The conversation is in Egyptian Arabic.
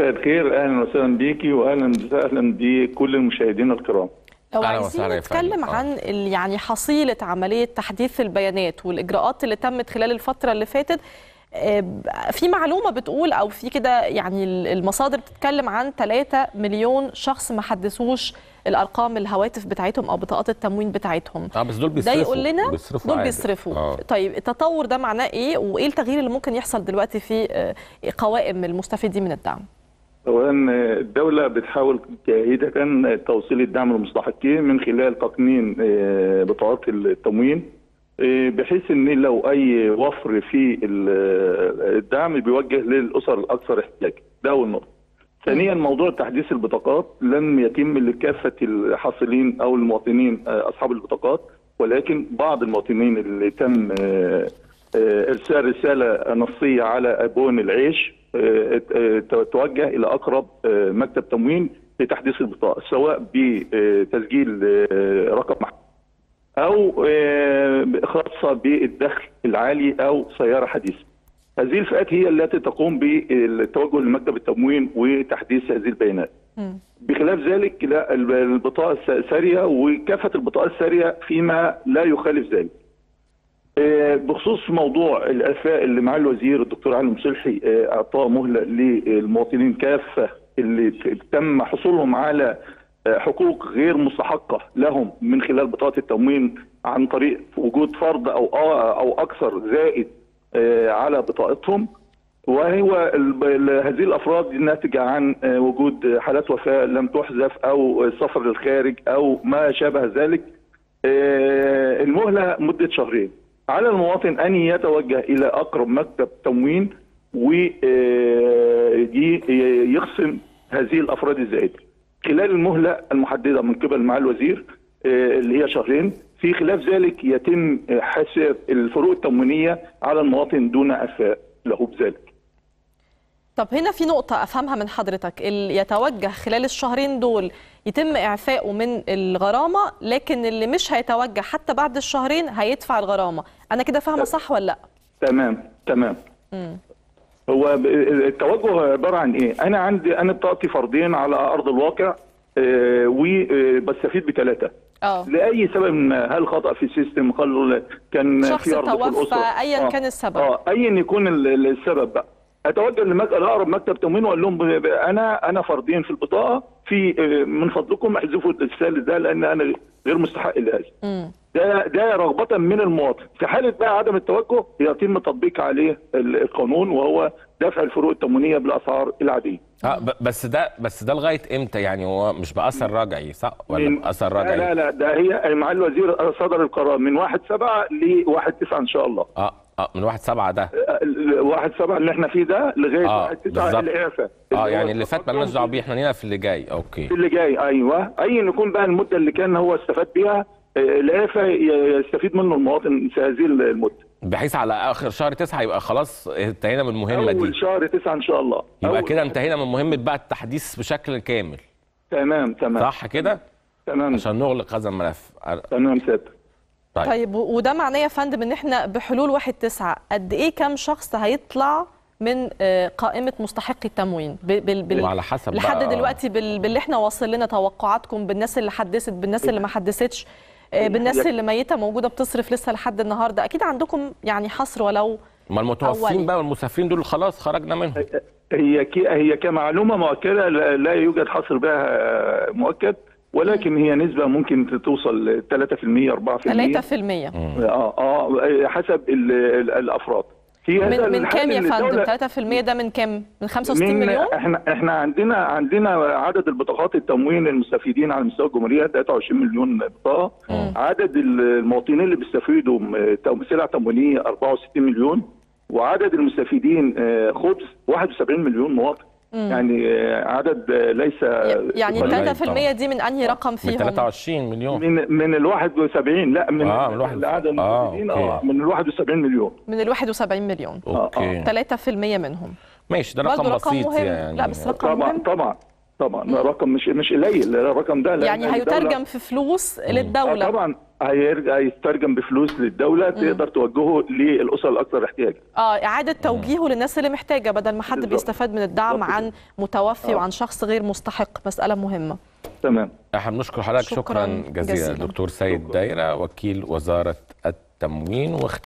مساء الخير اهلا وسهلا بيكي واهلا وسهلا بكل المشاهدين الكرام لو أهلا عايزين وسهلا يا نتكلم فندم. آه. عن ال- يعني حصيلة عملية تحديث البيانات والإجراءات اللي تمت خلال الفترة اللي فاتت آه، ب- في معلومة بتقول أو في كده يعني ال- المصادر بتتكلم عن 3 مليون شخص ما حدثوش الأرقام الهواتف بتاعتهم أو بطاقات التموين بتاعتهم اه بس دول ده بيصرفوا يقول لنا بيصرفوا دول عادي. بيصرفوا آه. طيب التطور ده معناه إيه وإيه التغيير اللي ممكن يحصل دلوقتي في آه، قوائم المستفيدين من الدعم اولا الدوله بتحاول جاهده توصيل الدعم للمستحقين من خلال تقنين آه، بطاقات التموين آه، بحيث ان لو اي وفر في ال- الدعم بيوجه للاسر الاكثر احتياجا ده اول نقطه ثانيا موضوع تحديث البطاقات لم يتم لكافه الحاصلين او المواطنين آه، اصحاب البطاقات ولكن بعض المواطنين اللي تم آه، آه، ارسال رساله نصيه على ابون العيش آه، آه، توجه الى اقرب آه، مكتب تموين لتحديث البطاقه سواء بتسجيل آه، رقم محمول او آه، خاصه بالدخل العالي او سياره حديثه. هذه الفئات هي التي تقوم بالتوجه لمكتب التموين وتحديث هذه البيانات. بخلاف ذلك لا الب- البطاقه الس- ساريه وكافه البطاقات الساريه فيما لا يخالف ذلك. آه، بخصوص موضوع الافاء اللي مع الوزير الدكتور علي مصلحي آه، اعطاء مهله للمواطنين كافه اللي ت- تم حصولهم على آه، حقوق غير مستحقه لهم من خلال بطاقه التموين عن طريق وجود فرض او آه او اكثر زائد آه، على بطاقتهم وهو ال- ال- هذه الافراد ناتجه عن آه، وجود حالات وفاه لم تحذف او السفر للخارج او ما شابه ذلك آه، المهله مده شهرين على المواطن ان يتوجه الى اقرب مكتب تموين ويخصم هذه الافراد الزائده خلال المهله المحدده من قبل مع الوزير آه، اللي هي شهرين في خلاف ذلك يتم آه، حساب الفروق التموينيه على المواطن دون افاء له بذلك طب هنا في نقطة أفهمها من حضرتك اللي يتوجه خلال الشهرين دول يتم إعفائه من الغرامة لكن اللي مش هيتوجه حتى بعد الشهرين هيدفع الغرامة أنا كده فاهمة صح ولا لأ؟ تمام تمام هو ب- التوجه عباره عن ايه؟ انا عندي انا بطاقتي فردين على ارض الواقع آه، وبستفيد بثلاثه اه لاي سبب ما هل خطا في السيستم هل كان شخص في ارض في توفى، الاسره أياً آه. كان السبب. اه ايا يكون ال- ال- السبب بقى اتوجه لمك- لاقرب مكتب تموين واقول لهم ب- ب- انا انا فردين في البطاقه في آه، من فضلكم احذفوا الثالث ده لان انا غير مستحق لهذا مم. ده ده رغبة من المواطن، في حالة بقى عدم التوجه يتم تطبيق عليه ال- القانون وهو دفع الفروق التموينية بالأسعار العادية. اه ب- بس ده بس ده لغايه امتى يعني هو مش باثر رجعي صح ولا من- باثر لا رجعي لا لا ده هي مع الوزير صدر القرار من 1 7 ل 1 9 إن شاء الله. اه اه من واحد سبعة ده ال- 1 7 اللي احنا فيه ده لغاية اه 1 9 بالظبط الإعفاء. اه هو يعني اللي فات مالناش دعوه بيه احنا لينا في اللي جاي اوكي في اللي جاي ايوه ايا يكون بقى المده اللي كان هو استفاد بيها آه، الإعفاء ي- يستفيد منه المواطن في هذه المده. بحيث على اخر شهر تسعة يبقى خلاص انتهينا من المهمه أول دي شهر 9 إن شاء الله. يبقى أول- كده انتهينا من مهمه بقى التحديث بشكل كامل تمام تمام صح كده تمام عشان نغلق هذا الملف تمام سيادتك. طيب طيب و- وده معناه يا فندم إن إحنا بحلول واحد تسعة قد إيه كام شخص هيطلع من آه، قائمة مستحقي التموين ب- بال بال وعلى حسب لحد بقى- دلوقتي بال... باللي احنا واصل لنا توقعاتكم بالناس اللي حدثت بالناس اللي ما حدثتش آه، بالناس يك- اللي ميته موجوده بتصرف لسه لحد النهارده اكيد عندكم يعني حصر ولو ما المتوفين أولي. بقى والمسافرين دول خلاص خرجنا منهم هي كي هي كمعلومه مؤكده لا لا يوجد حصر بها آه، مؤكد ولكن هي نسبه ممكن توصل ل 3% 4% 3% اه اه حسب ال ال الافراد في هذا من من الحال كام يا اللي فندم الدولة- 3% ده من كام من 65 من مليون احنا احنا عندنا عندنا عدد البطاقات التموين المستفيدين على مستوى الجمهوريه 23 مليون بطاقه عدد المواطنين اللي بيستفيدوا من تم- سلع تموينيه 64 مليون وعدد المستفيدين آه، خبز 71 مليون مواطن يعني آه، عدد آه، ليس يعني قليل ال طبعاً. 3% دي من انهي رقم من فيهم 23 مليون من من ال 71 لا من آه، من الواحد- العدد آه، المستفيدين أوكي. اه من ال 71 مليون من ال 71 مليون اوكي 3% منهم ماشي ده برضه رقم رقم بسيط مهم يعني لا بس رقم طبعا مهم طبعا طبعا رقم مش مش قليل الرقم ده لأن يعني الدولة- هيترجم في فلوس آه للدوله طبعا هيرجع يترجم بفلوس للدوله تقدر توجهه للاسر الاكثر احتياجا اه اعاده توجيهه للناس اللي محتاجه بدل ما حد بالظبط. بيستفاد من الدعم بالظبط عن متوفي آه. وعن شخص غير مستحق مساله مهمه تمام احنا بنشكر حضرتك شكراً شكرا جزيلا جزيلاً. دكتور سيد شكراً. دايره وكيل وزاره التموين واخت